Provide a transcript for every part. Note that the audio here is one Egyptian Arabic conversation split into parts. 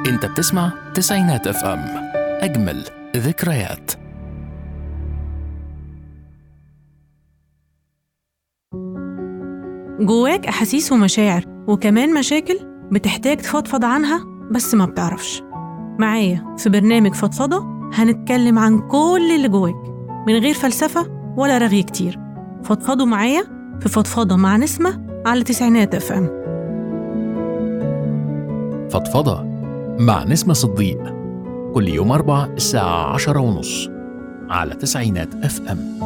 انت بتسمع تسعينات اف ام اجمل ذكريات جواك أحاسيس ومشاعر وكمان مشاكل بتحتاج تفضفض عنها بس ما بتعرفش معايا في برنامج فضفضة هنتكلم عن كل اللي جواك من غير فلسفة ولا رغي كتير فضفضوا معايا في فضفضة مع نسمة على تسعينات اف ام فضفضة مع نسمة صديق كل يوم أربع الساعة عشرة ونص على تسعينات اف ام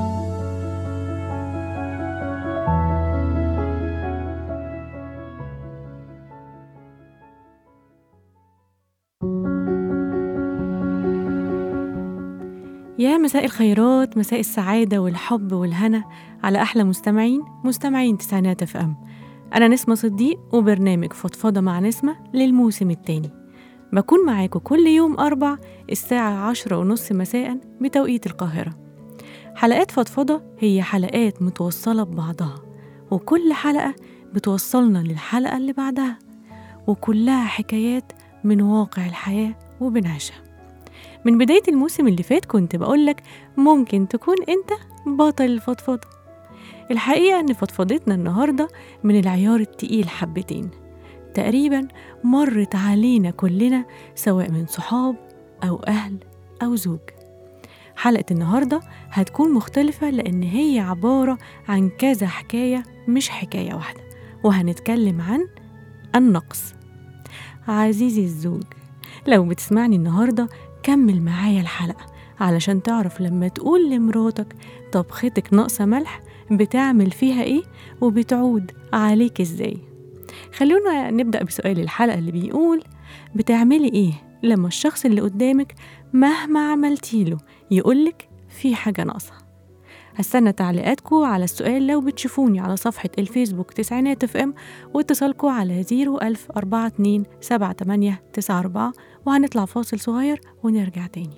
يا مساء الخيرات مساء السعادة والحب والهنا على أحلى مستمعين مستمعين تسعينات اف ام أنا نسمة صديق وبرنامج فضفضة مع نسمة للموسم التاني بكون معاكم كل يوم أربع الساعة عشرة ونص مساء بتوقيت القاهرة حلقات فضفضة هي حلقات متوصلة ببعضها وكل حلقة بتوصلنا للحلقة اللي بعدها وكلها حكايات من واقع الحياة وبنعيشها من بداية الموسم اللي فات كنت بقولك ممكن تكون انت بطل الفضفضة الحقيقة ان فضفضتنا النهاردة من العيار التقيل حبتين تقريبا مرت علينا كلنا سواء من صحاب أو أهل أو زوج حلقة النهاردة هتكون مختلفة لأن هي عبارة عن كذا حكاية مش حكاية واحدة وهنتكلم عن النقص عزيزي الزوج لو بتسمعني النهاردة كمل معايا الحلقة علشان تعرف لما تقول لمراتك طبختك ناقصة ملح بتعمل فيها ايه وبتعود عليك ازاي خلونا نبدأ بسؤال الحلقة اللي بيقول بتعملي ايه لما الشخص اللي قدامك مهما عملتيله يقولك في حاجة ناقصة هستنى تعليقاتكم على السؤال لو بتشوفوني على صفحة الفيسبوك تسعينات اف ام واتصالكم على 01000 42 78 94 وهنطلع فاصل صغير ونرجع تاني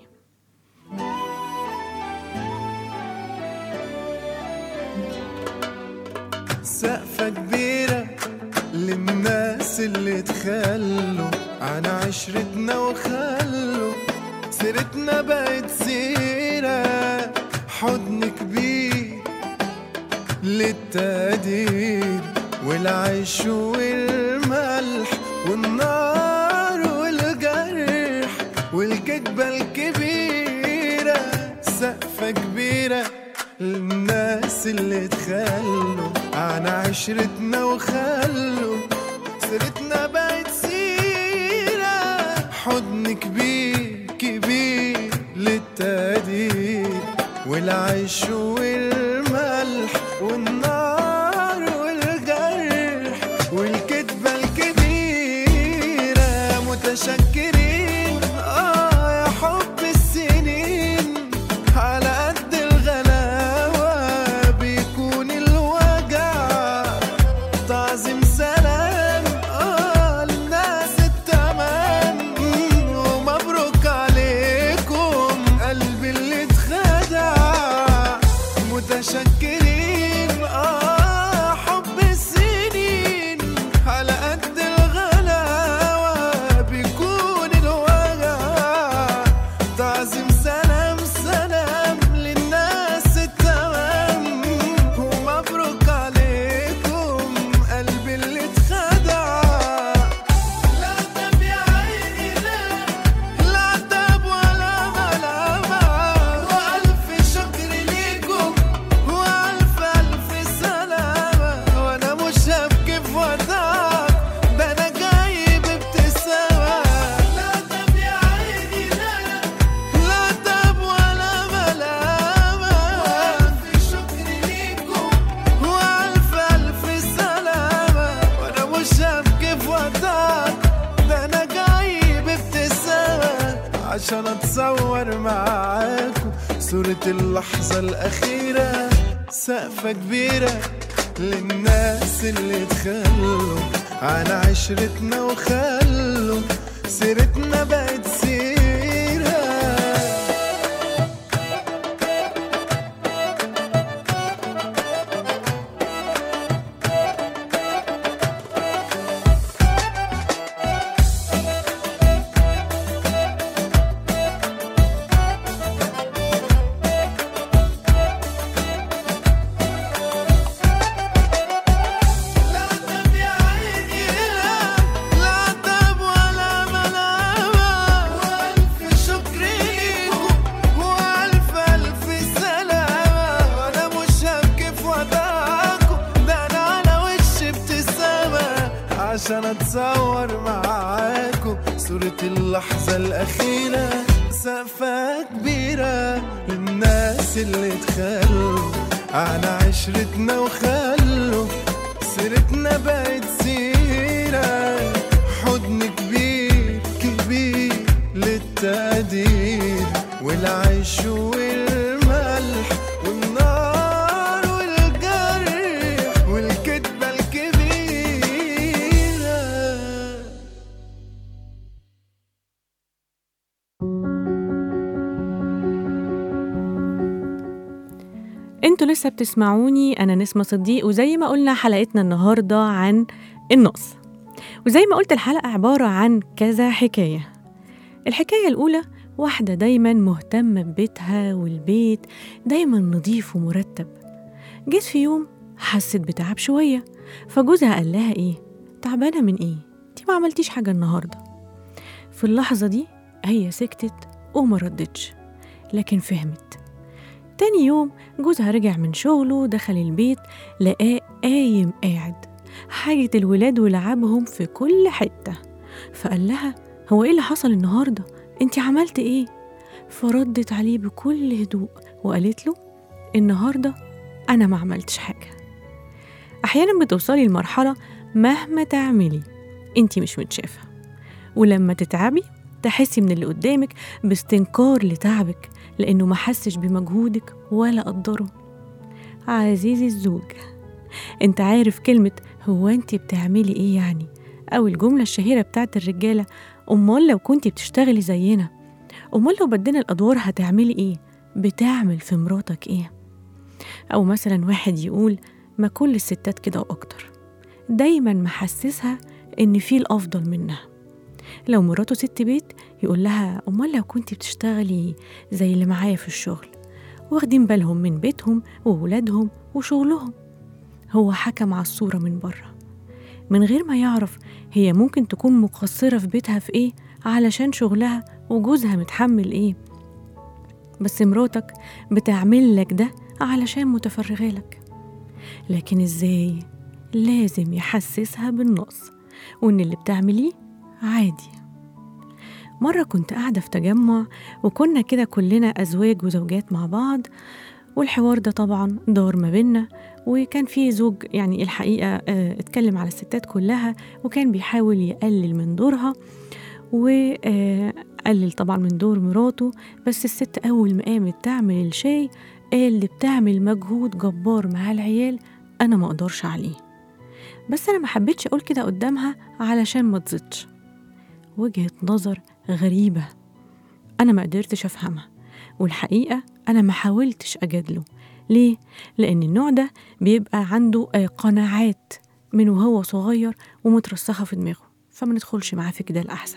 سقفة كبيرة للناس اللي تخلوا عن عشرتنا وخلوا سيرتنا بقت سيرة حضن كبير للتقدير والعيش والملح والنار والجرح والكدبة الكبيرة سقفة كبيرة للناس اللي تخلوا عن عشرتنا وخلوا سيرتنا بقت سيرة حضن كبير كبير للتقدير والعيش والملح والنار والجرح والكدبة الكبيرة متشكرين آه يا حب السنين على قد الغلاوة بيكون الوجع تعظيم سلام آه للناس التمام مم، ومبروك عليكم قلبي اللي اتخدع متشكرين آه حب السنين على قد الغلاوة بيكون الوجع تعظيم سلام سلام للناس التمام ومبروك عليكم قلبي اللي اتخدع لا تب يا عيني لا لا تب ولا ملامة وألف شكر ليكم وألف ألف سلامة وأنا مش هبكي في وداعك ده أنا جاي بابتسامة لا تب يا عيني لا لا تب ولا ملامة وألف شكر ليكم وألف ألف سلامة وأنا مش هبكي في وداعك ده أنا جاي بابتسامة عشان أتصور معاكم صورة اللحظة الأخيرة سقفة كبيرة للناس اللي تخلوا عن عشرتنا وخلوا سيرتنا بقت سيرة عشان اتصور معاكم صورة اللحظة الأخيرة سقفة كبيرة للناس اللي تخلوا عن عشرتنا وخلوا سيرتنا بقت سيرة حضن كبير كبير للتقدير والعيش والملح والنار والجرح والكدبة الكبيرة انتوا لسه بتسمعوني انا نسمة صديق وزي ما قلنا حلقتنا النهاردة عن النقص وزي ما قلت الحلقة عبارة عن كذا حكاية الحكاية الأولى واحدة دايما مهتمة ببيتها والبيت دايما نظيف ومرتب جيت في يوم حست بتعب شوية فجوزها قال لها ايه تعبانة من ايه انتي ما عملتيش حاجة النهاردة في اللحظة دي هي سكتت وما ردتش لكن فهمت تاني يوم جوزها رجع من شغله دخل البيت لقاه قايم قاعد حاجة الولاد ولعبهم في كل حتة فقال لها هو ايه اللي حصل النهاردة انتي عملت ايه فردت عليه بكل هدوء وقالت له النهاردة أنا ما عملتش حاجة أحيانا بتوصلي لمرحلة مهما تعملي انتي مش متشافة ولما تتعبي تحسي من اللي قدامك باستنكار لتعبك لأنه ما حسش بمجهودك ولا قدره عزيزي الزوج انت عارف كلمة هو انت بتعملي ايه يعني أو الجملة الشهيرة بتاعت الرجالة أمال لو كنتي بتشتغلي زينا أمال لو بدينا الأدوار هتعملي ايه بتعمل في مراتك ايه أو مثلا واحد يقول ما كل الستات كده وأكتر دايما محسسها إن في الأفضل منها لو مراته ست بيت يقول لها أمال لو كنتي بتشتغلي زي اللي معايا في الشغل واخدين بالهم من بيتهم وولادهم وشغلهم هو حكم على الصورة من بره من غير ما يعرف هي ممكن تكون مقصرة في بيتها في إيه علشان شغلها وجوزها متحمل إيه بس مراتك بتعمل لك ده علشان متفرغة لك لكن إزاي؟ لازم يحسسها بالنقص وإن اللي بتعمليه عادي مرة كنت قاعدة في تجمع وكنا كده كلنا أزواج وزوجات مع بعض والحوار ده طبعا دار ما بينا وكان في زوج يعني الحقيقة آه، اتكلم على الستات كلها وكان بيحاول يقلل من دورها وقلل طبعا من دور مراته بس الست أول ما قامت تعمل الشاي قال دي بتعمل مجهود جبار مع العيال أنا ما أقدرش عليه بس أنا ما حبيتش أقول كده قدامها علشان ما تزيدش وجهة نظر غريبة أنا ما قدرتش أفهمها والحقيقة أنا ما حاولتش أجادله ليه؟ لأن النوع ده بيبقى عنده آه، قناعات من وهو صغير ومترسخة في دماغه فما ندخلش معاه في كده الأحسن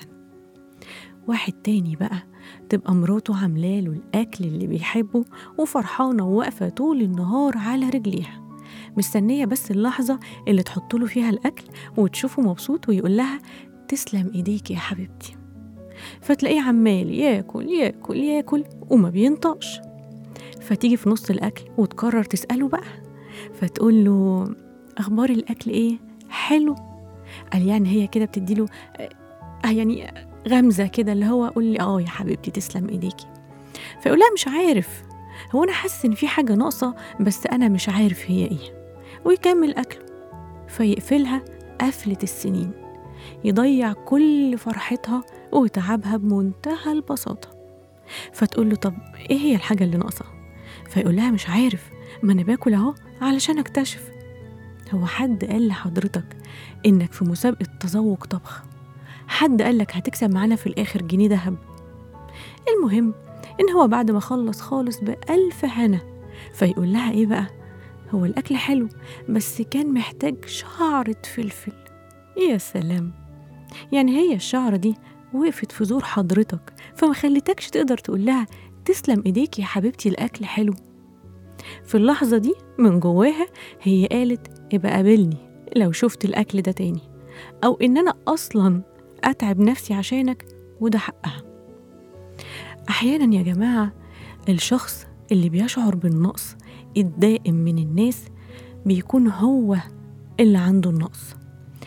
واحد تاني بقى تبقى مراته عاملاله الأكل اللي بيحبه وفرحانة وواقفة طول النهار على رجليها مستنية بس اللحظة اللي تحط له فيها الأكل وتشوفه مبسوط ويقول لها تسلم إيديك يا حبيبتي فتلاقيه عمال ياكل ياكل ياكل وما بينطقش فتيجي في نص الأكل وتقرر تسأله بقى فتقول له أخبار الأكل إيه؟ حلو قال يعني هي كده بتديله آه يعني غمزة كده اللي هو قول لي آه يا حبيبتي تسلم إيديكي فيقول لها مش عارف هو أنا حاسس إن في حاجة ناقصة بس أنا مش عارف هي إيه ويكمل أكله فيقفلها قفلة السنين يضيع كل فرحتها وتعبها بمنتهى البساطة فتقول له طب ايه هي الحاجة اللي ناقصة فيقول لها مش عارف ما انا باكل اهو علشان اكتشف هو حد قال لحضرتك انك في مسابقة تذوق طبخ حد قال لك هتكسب معانا في الاخر جنيه دهب المهم ان هو بعد ما خلص خالص بألف هنا فيقول لها ايه بقى هو الاكل حلو بس كان محتاج شعرة فلفل يا سلام يعني هي الشعرة دي وقفت في زور حضرتك فما خليتكش تقدر تقول لها تسلم ايديك يا حبيبتي الاكل حلو في اللحظة دي من جواها هي قالت ابقى قابلني لو شفت الاكل ده تاني او ان انا اصلا اتعب نفسي عشانك وده حقها احيانا يا جماعة الشخص اللي بيشعر بالنقص الدائم من الناس بيكون هو اللي عنده النقص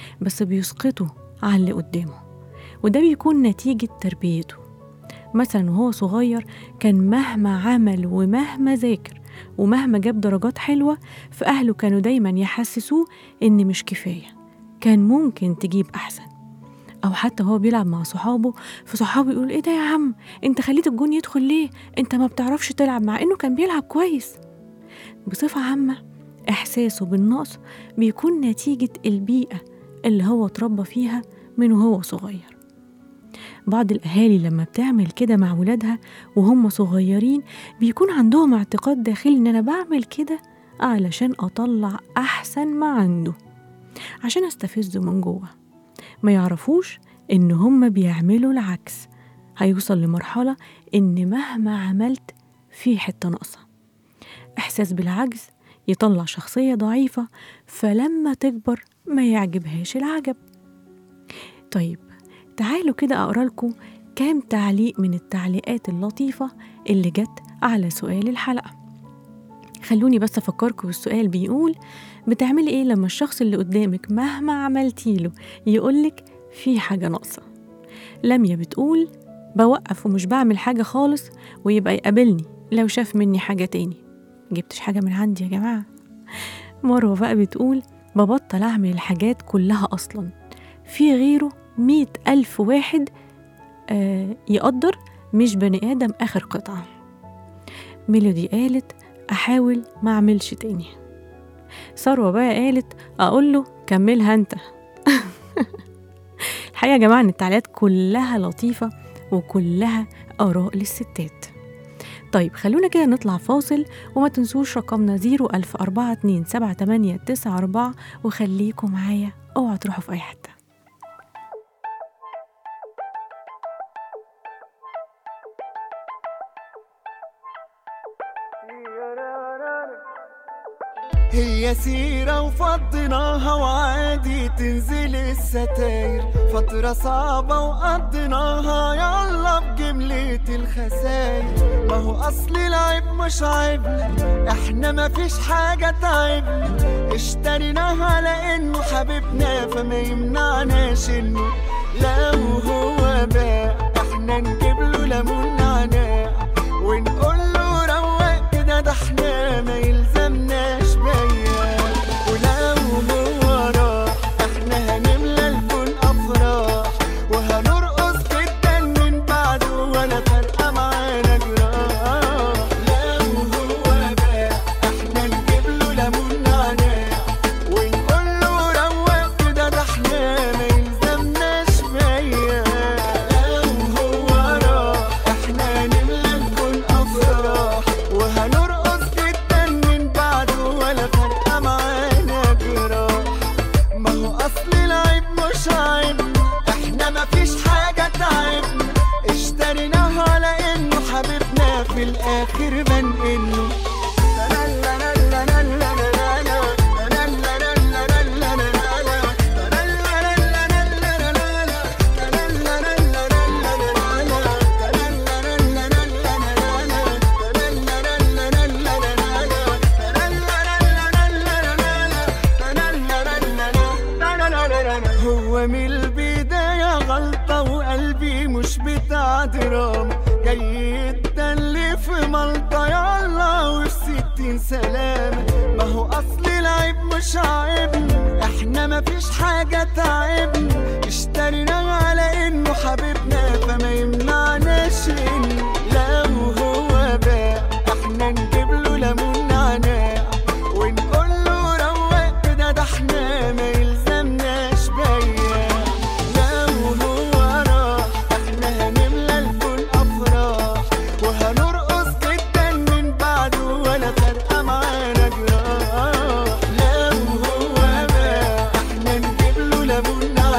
بس بيسقطوا على اللي قدامه وده بيكون نتيجة تربيته مثلا وهو صغير كان مهما عمل ومهما ذاكر ومهما جاب درجات حلوة فأهله كانوا دايما يحسسوه إن مش كفاية كان ممكن تجيب أحسن أو حتى هو بيلعب مع صحابه فصحابه يقول إيه ده يا عم أنت خليت الجون يدخل ليه أنت ما بتعرفش تلعب مع إنه كان بيلعب كويس بصفة عامة إحساسه بالنقص بيكون نتيجة البيئة اللي هو اتربى فيها من وهو صغير بعض الأهالي لما بتعمل كده مع ولادها وهم صغيرين بيكون عندهم اعتقاد داخلي إن أنا بعمل كده علشان أطلع أحسن ما عنده عشان أستفزه من جوه ما يعرفوش إن هم بيعملوا العكس هيوصل لمرحلة إن مهما عملت في حتة ناقصة إحساس بالعجز يطلع شخصية ضعيفة فلما تكبر ما يعجبهاش العجب طيب تعالوا كده أقرأ لكم كام تعليق من التعليقات اللطيفة اللي جت على سؤال الحلقة خلوني بس أفكركم بالسؤال بيقول بتعملي إيه لما الشخص اللي قدامك مهما عملتيله يقولك في حاجة ناقصة لميا بتقول بوقف ومش بعمل حاجة خالص ويبقى يقابلني لو شاف مني حاجة تاني جبتش حاجة من عندي يا جماعة مروة بقى بتقول ببطل أعمل الحاجات كلها أصلا في غيره مية ألف واحد آه يقدر مش بني آدم آخر قطعة ميلودي قالت أحاول ما أعملش تاني ثروة بقى قالت أقول له كملها أنت الحقيقة يا جماعة إن التعليقات كلها لطيفة وكلها آراء للستات طيب خلونا كده نطلع فاصل وما تنسوش رقمنا 014278994 وخليكم معايا اوعوا تروحوا في أي حتة هي سيرة وفضيناها وعادي تنزل الستاير فترة صعبة وقضيناها يلا بجملة الخساير ما هو أصل العيب مش عيبنا احنا مفيش حاجة تعبنا اشتريناها لأنه حبيبنا فما يمنعناش انه لو هو باع احنا نجيب له ليمون نعناع ونقول له روق كده ده احنا ما يلزمناش بيا ولو هو راح احنا هنملى الكون افراح وهنرقص جدا من بعده ولا فارقه معانا جراح لو هو باع احنا نجيب له ليمون نعناع ونقول له روق كده ده احنا ما يلزمناش بيا لو هو راح احنا نملى الكون افراح وهنرقص جدا من بعده ولا فارقه معانا جراح ما هو اصل العيب مش عيبنا احنا مفيش حاجه تعبنا اشتريناها لانه حبيبنا في الاخر بنقله هو من البداية غلطة وقلبي مش بتاع دراما جاي يتدلي في ملطة يلا وفي ستين سلامة ما هو أصل العيب مش عيبنا احنا مفيش حاجة تعبنا اشتريناه على انه حبيبنا فما يمنعناش انه لو هو باع احنا نجيب له ليمون نعناع ونقول له روق كده ده احنا ما يلزمناش بيا لو هو راح احنا هنملى الكون افراح وهنرقص جدا من بعده ولا فارقه معانا جراح لو هو باع احنا نجيب له ليمون نعناع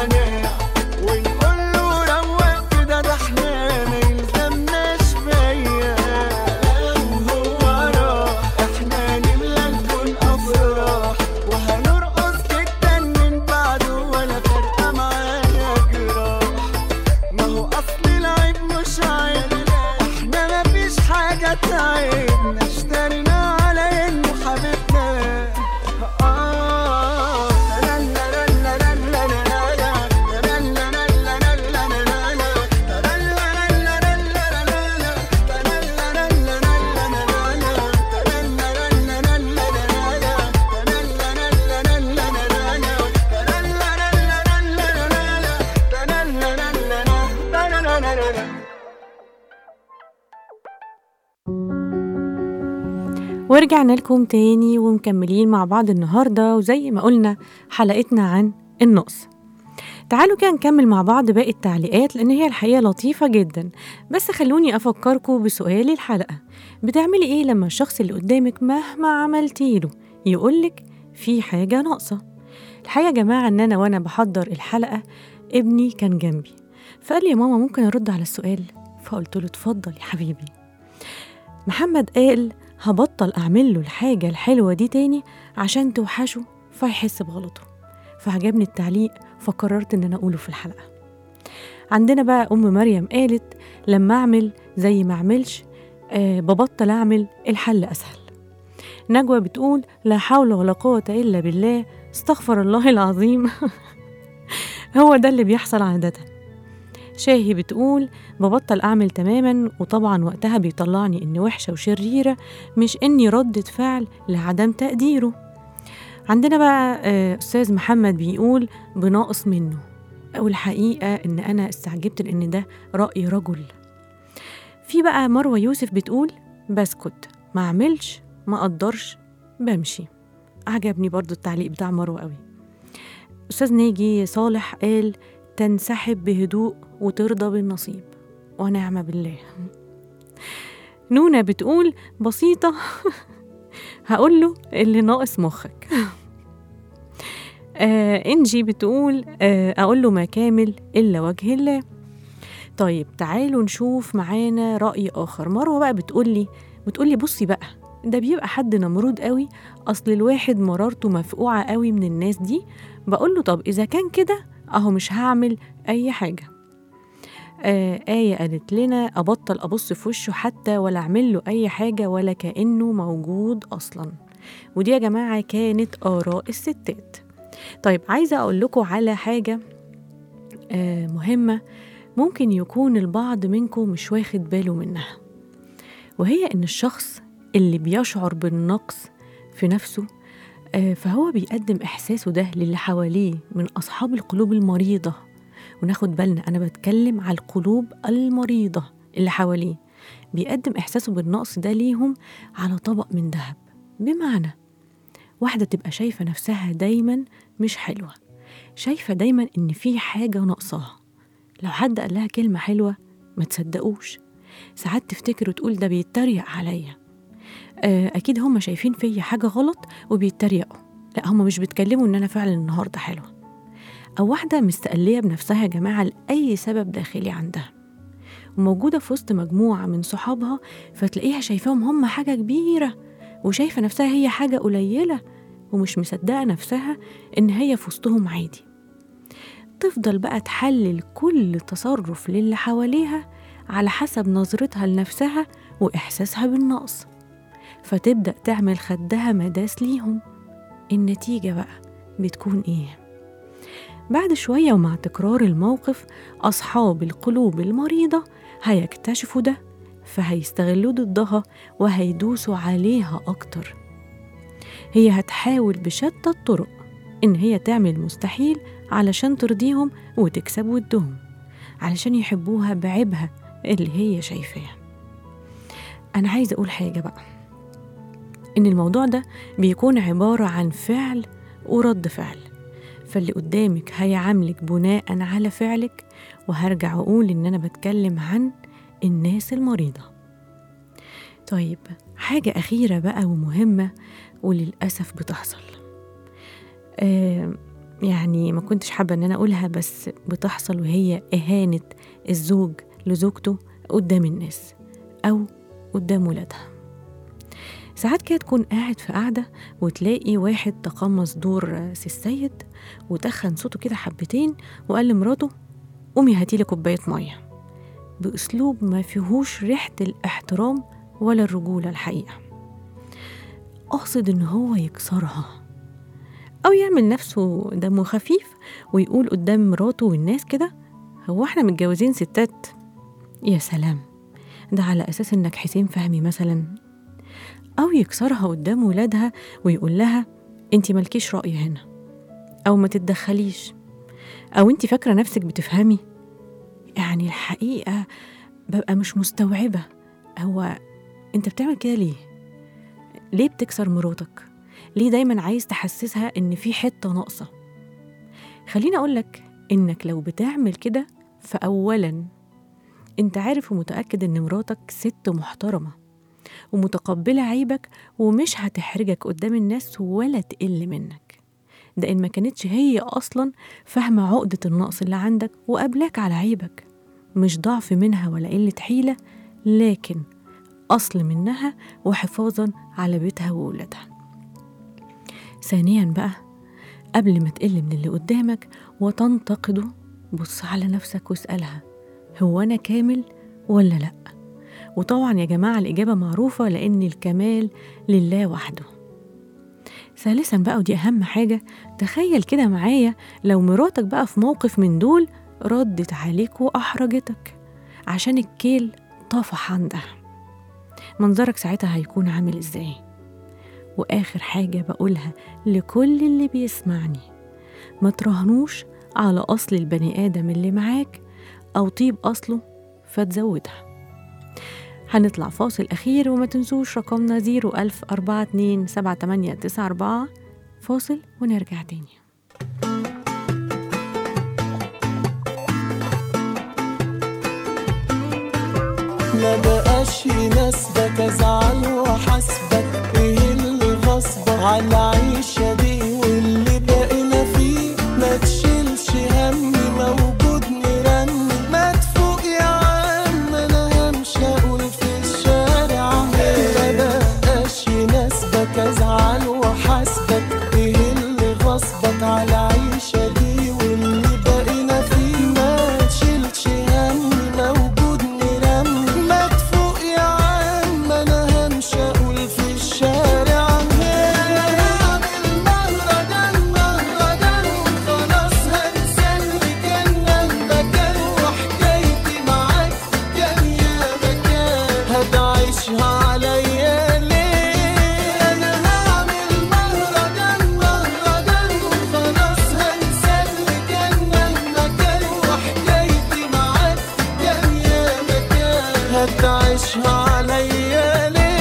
ورجعنا لكم تاني ومكملين مع بعض النهاردة وزي ما قلنا حلقتنا عن النقص تعالوا كده نكمل مع بعض باقي التعليقات لأن هي الحقيقة لطيفة جدا بس خلوني أفكركم بسؤال الحلقة بتعملي إيه لما الشخص اللي قدامك مهما عملتيله يقولك في حاجة ناقصة الحقيقة يا جماعة إن أنا وأنا بحضر الحلقة ابني كان جنبي فقال لي يا ماما ممكن أرد على السؤال فقلت له اتفضل يا حبيبي محمد قال هبطل أعمل له الحاجة الحلوة دي تاني عشان توحشه فيحس بغلطه فعجبني التعليق فقررت إن أنا أقوله في الحلقة عندنا بقى أم مريم قالت لما أعمل زي ما أعملش آه ببطل أعمل الحل أسهل نجوى بتقول لا حول ولا قوة إلا بالله استغفر الله العظيم هو ده اللي بيحصل عادة شاهي بتقول ببطل أعمل تماما وطبعا وقتها بيطلعني إني وحشة وشريرة مش إني ردة فعل لعدم تقديره عندنا بقى آه، أستاذ محمد بيقول بناقص منه والحقيقة إن أنا استعجبت لأن ده رأي رجل في بقى مروة يوسف بتقول بسكت ما أعملش ما أقدرش بمشي عجبني برضو التعليق بتاع مروة قوي أستاذ ناجي صالح قال تنسحب بهدوء وترضى بالنصيب ونعم بالله نونة بتقول بسيطة هقول له اللي ناقص مخك آه إنجي بتقول آه أقول له ما كامل إلا وجه الله طيب تعالوا نشوف معانا رأي آخر مروة بقى بتقولي بتقولي بصي بقى ده بيبقى حد نمرود قوي أصل الواحد مرارته مفقوعة قوي من الناس دي بقول له طب إذا كان كده أهو مش هعمل أي حاجة آه آية قالت لنا أبطل أبص في وشه حتى ولا أعمل له أي حاجة ولا كأنه موجود أصلا ودي يا جماعة كانت آراء الستات طيب عايزة أقول لكم على حاجة آه مهمة ممكن يكون البعض منكم مش واخد باله منها وهي إن الشخص اللي بيشعر بالنقص في نفسه آه، فهو بيقدم إحساسه ده للي حواليه من أصحاب القلوب المريضة وناخد بالنا أنا بتكلم على القلوب المريضة اللي حواليه بيقدم إحساسه بالنقص ده ليهم على طبق من ذهب بمعنى واحدة تبقى شايفة نفسها دايما مش حلوة شايفة دايما إن في حاجة ناقصاها لو حد قال لها كلمة حلوة ما تصدقوش ساعات تفتكر وتقول ده بيتريق عليا آه، أكيد هم شايفين فيا حاجة غلط وبيتريقوا لا هم مش بيتكلموا إن أنا فعلا النهاردة حلوة أو واحدة مستقلية بنفسها يا جماعة لأي سبب داخلي عندها وموجودة في وسط مجموعة من صحابها فتلاقيها شايفاهم هم حاجة كبيرة وشايفة نفسها هي حاجة قليلة ومش مصدقة نفسها إن هي في وسطهم عادي تفضل بقى تحلل كل تصرف للي حواليها على حسب نظرتها لنفسها وإحساسها بالنقص فتبدأ تعمل خدها مداس ليهم النتيجة بقى بتكون إيه؟ بعد شوية ومع تكرار الموقف أصحاب القلوب المريضة هيكتشفوا ده فهيستغلوه ضدها وهيدوسوا عليها أكتر هي هتحاول بشتى الطرق إن هي تعمل مستحيل علشان ترضيهم وتكسب ودهم علشان يحبوها بعيبها اللي هي شايفاه أنا عايزة أقول حاجة بقى إن الموضوع ده بيكون عبارة عن فعل ورد فعل فاللي قدامك هيعاملك بناء على فعلك وهرجع وأقول إن أنا بتكلم عن الناس المريضة طيب حاجة أخيرة بقى ومهمة وللأسف بتحصل آه يعني ما كنتش حابة إن أنا أقولها بس بتحصل وهي إهانة الزوج لزوجته قدام الناس أو قدام ولادها ساعات كده تكون قاعد في قعدة وتلاقي واحد تقمص دور سي السيد وتخن صوته كده حبتين وقال لمراته قومي هاتيلي كوباية مية بأسلوب ما فيهوش ريحة الاحترام ولا الرجولة الحقيقة أقصد إن هو يكسرها أو يعمل نفسه دمه خفيف ويقول قدام مراته والناس كده هو احنا متجوزين ستات يا سلام ده على أساس إنك حسين فهمي مثلا أو يكسرها قدام ولادها ويقول لها أنت مالكيش رأي هنا أو ما تتدخليش أو أنت فاكرة نفسك بتفهمي يعني الحقيقة ببقى مش مستوعبة هو أنت بتعمل كده ليه؟ ليه بتكسر مراتك ليه دايما عايز تحسسها ان في حته ناقصه خليني اقولك انك لو بتعمل كده فاولا انت عارف ومتاكد ان مراتك ست محترمه ومتقبله عيبك ومش هتحرجك قدام الناس ولا تقل منك ده ان ما كانتش هي اصلا فاهمه عقده النقص اللي عندك وقابلاك على عيبك مش ضعف منها ولا قله حيله لكن اصل منها وحفاظا على بيتها وولادها ثانيا بقى قبل ما تقل من اللي قدامك وتنتقده بص على نفسك واسألها هو أنا كامل ولا لأ؟ وطبعا يا جماعة الإجابة معروفة لأن الكمال لله وحده ثالثا بقى ودي أهم حاجة تخيل كده معايا لو مراتك بقى في موقف من دول ردت عليك وأحرجتك عشان الكيل طفح عندها منظرك ساعتها هيكون عامل ازاي واخر حاجه بقولها لكل اللي بيسمعني ما تراهنوش على اصل البني ادم اللي معاك او طيب اصله فتزودها هنطلع فاصل أخير وما تنسوش رقمنا 01042 فاصل ونرجع تاني ما بقاش يناسبك ازعل واحاسبك ايه اللي غصبك على العيشة دي واللي بقينا فيه ما تشيلش همي موجود مرني ما تفوق يا عم انا همشي اقول في الشارع ما بقاش يناسبك ازعل واحاسبك ايه اللي غصبك على العيشة دي واللي بقينا فيه ما تشيلش همي موجود مرمي ما تفوق يا عم انا همشي اقول في الشارع هعمل مهرجان مهرجان وخلاص هنسى اللي كان لما كان وحكايتي معاك كان يا مكان هتعيشها عليا ليه انا هعمل مهرجان مهرجان وخلاص هنسى اللي كان لما كان وحكايتي معاك كان يا مكان هتعيشها عليا ليه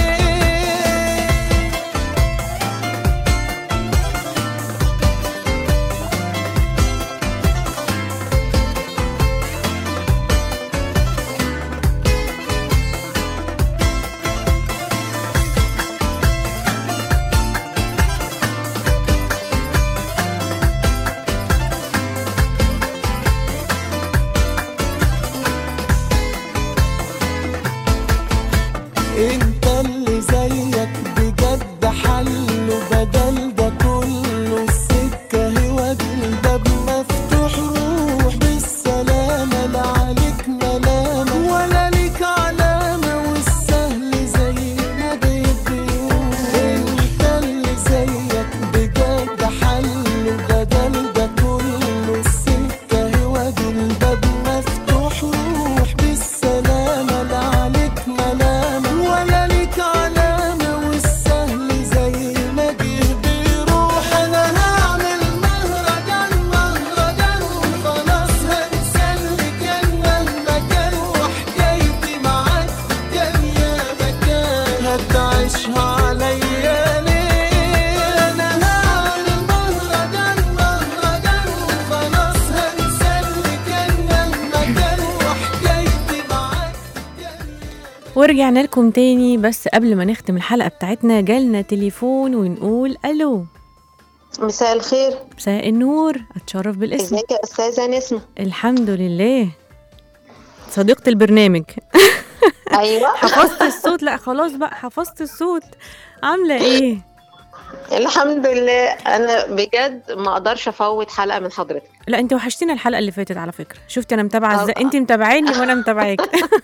انت اللي زيك بجد حله بدل ده كله السكة هو الباب مفتوح روح بالسلامة لا عليك ملامة ولا ليك علامة والسهل زي ما بيروح انت اللي زيك بجد حله بدل ده كله السكة هو الباب مفتوح روح بالسلامة لا عليك ملامة ولا ليك علامة والسهل زي ما جه بيروح أنا هعمل مهرجان مهرجان وخلاص هنسى اللي كان مهما كان وحكايتي معاك كان يا مكان هتعيشها عليا ليه أنا هعمل مهرجان مهرجان وخلاص هنسى اللي كان مهما كان وحكايتي معاك كان ورجعنا لكم تاني بس قبل ما نختم الحلقة بتاعتنا جالنا تليفون ونقول ألو مساء الخير مساء النور أتشرف بالاسم ازيك يا استاذه نسمه الحمد لله صديقة البرنامج ايوه حفظت الصوت لا خلاص بقى حفظت الصوت عاملة ايه الحمد لله انا بجد ما اقدرش افوت حلقه من حضرتك لا انت وحشتينا الحلقة اللي فاتت على فكرة شفتي انا متابعة ازاي آه. انت متابعاني وانا متابعاك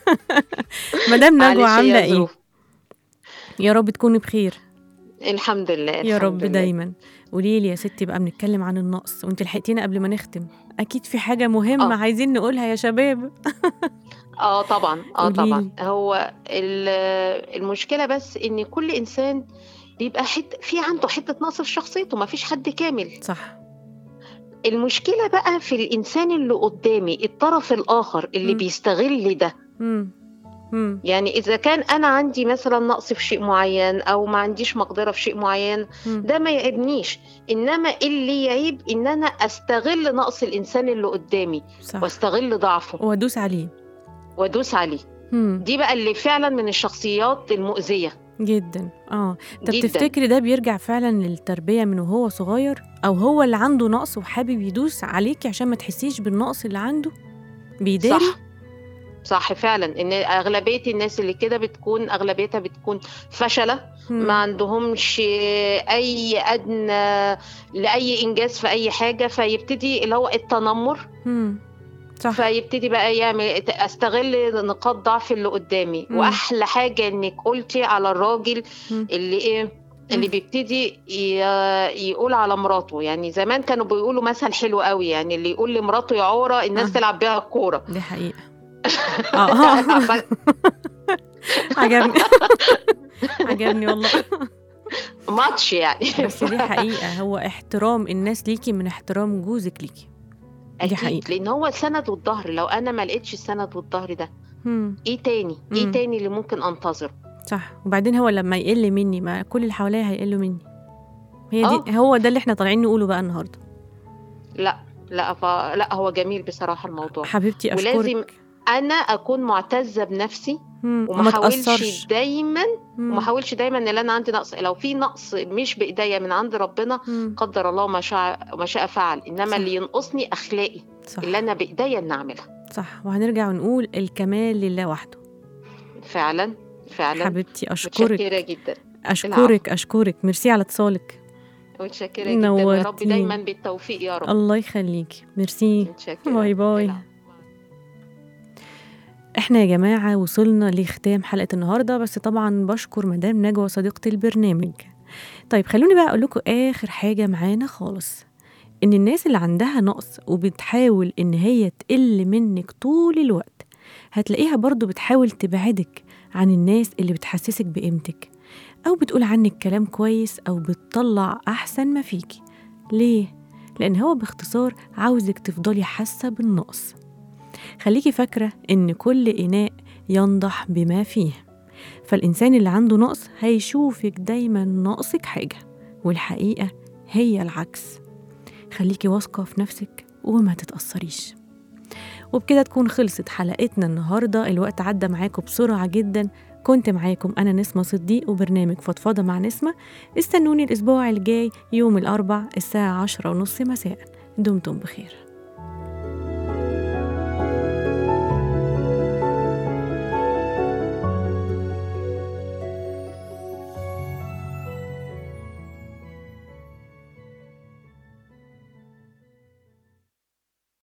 مدام نجوى معلش هي عاملة ايه ظروف. يا رب تكوني بخير الحمد لله يا الحمد رب لله. دايما قولي لي يا ستي بقى بنتكلم عن النقص وانت لحقتينا قبل ما نختم اكيد في حاجة مهمة آه. عايزين نقولها يا شباب اه طبعا اه قوليلي. طبعا هو ال- المشكله بس ان كل انسان بيبقى حت في عنده حته نقص في شخصيته ما فيش حد كامل صح المشكله بقى في الانسان اللي قدامي الطرف الاخر اللي مم. بيستغل ده امم مم. يعني اذا كان انا عندي مثلا نقص في شيء معين او ما عنديش مقدره في شيء معين مم. ده ما يعيبنيش انما اللي يعيب ان انا استغل نقص الانسان اللي قدامي صح واستغل ضعفه وادوس عليه وادوس عليه مم. دي بقى اللي فعلا من الشخصيات المؤذيه جدا اه طب جدا تفتكري ده بيرجع فعلا للتربية من وهو صغير أو هو اللي عنده نقص وحابب يدوس عليكي عشان ما تحسيش بالنقص اللي عنده بيداري صح صح فعلا ان اغلبيه الناس اللي كده بتكون اغلبيتها بتكون فشله مم. ما عندهمش اي ادنى لاي انجاز في اي حاجه فيبتدي اللي هو التنمر مم. صح فيبتدي بقى يعمل استغل نقاط ضعف اللي قدامي مم. واحلى حاجه انك قلتي على الراجل مم. اللي ايه اللي مم. بيبتدي ي- يقول على مراته يعني زمان كانوا بيقولوا مثل حلو قوي يعني اللي يقول لمراته يا عوره الناس آه. تلعب بيها الكوره دي حقيقة اه عجبني عجبني والله ماتش يعني بس دي حقيقة هو احترام الناس ليكي من احترام جوزك ليكي دي اكيد حقيقة لان هو السند والظهر لو انا ما لقيتش السند والظهر ده مم. ايه تاني ايه مم. تاني اللي ممكن انتظره صح وبعدين هو لما يقل مني ما كل اللي حواليا هيقلوا مني هي آه. دي هو ده اللي احنا طالعين نقوله بقى النهارده لا لا ف... لا هو جميل بصراحه الموضوع حبيبتي ولازم اشكرك انا اكون معتزه بنفسي مم. وما احاولش تأثرش دايما مم. وما احاولش دايما ان انا عندي نقص لو في نقص مش بايديا من عند ربنا مم. قدر الله ما شاء ما شاء فعل انما صح. اللي ينقصني اخلاقي صح اللي انا بايديا ان اعملها صح وهنرجع ونقول الكمال لله وحده فعلا فعلا حبيبتي اشكرك متشكره جدا اشكرك اشكرك ميرسي على اتصالك متشكره جدا ويا رب نورتيني. دايما بالتوفيق يا رب الله يخليكي ميرسي متشكره باي باي. العفو. احنا يا جماعة وصلنا لختام حلقة النهاردة بس طبعا بشكر مدام نجوى صديقة البرنامج طيب خلوني بقى اقول لكم اخر حاجة معانا خالص ان الناس اللي عندها نقص وبتحاول ان هي تقل منك طول الوقت هتلاقيها برضو بتحاول تبعدك عن الناس اللي بتحسسك بقيمتك او بتقول عنك كلام كويس او بتطلع احسن ما فيكي ليه لان هو باختصار عاوزك تفضلي حاسة بالنقص خليكي فاكرة إن كل إناء ينضح بما فيه فالإنسان اللي عنده نقص هيشوفك دايما ناقصك حاجة والحقيقة هي العكس خليكي واثقة في نفسك وما تتأثريش وبكده تكون خلصت حلقتنا النهاردة الوقت عدى معاكم بسرعة جدا كنت معاكم أنا نسمة صديق وبرنامج فضفضة مع نسمة استنوني الأسبوع الجاي يوم الأربع الساعة عشرة ونص مساء دمتم بخير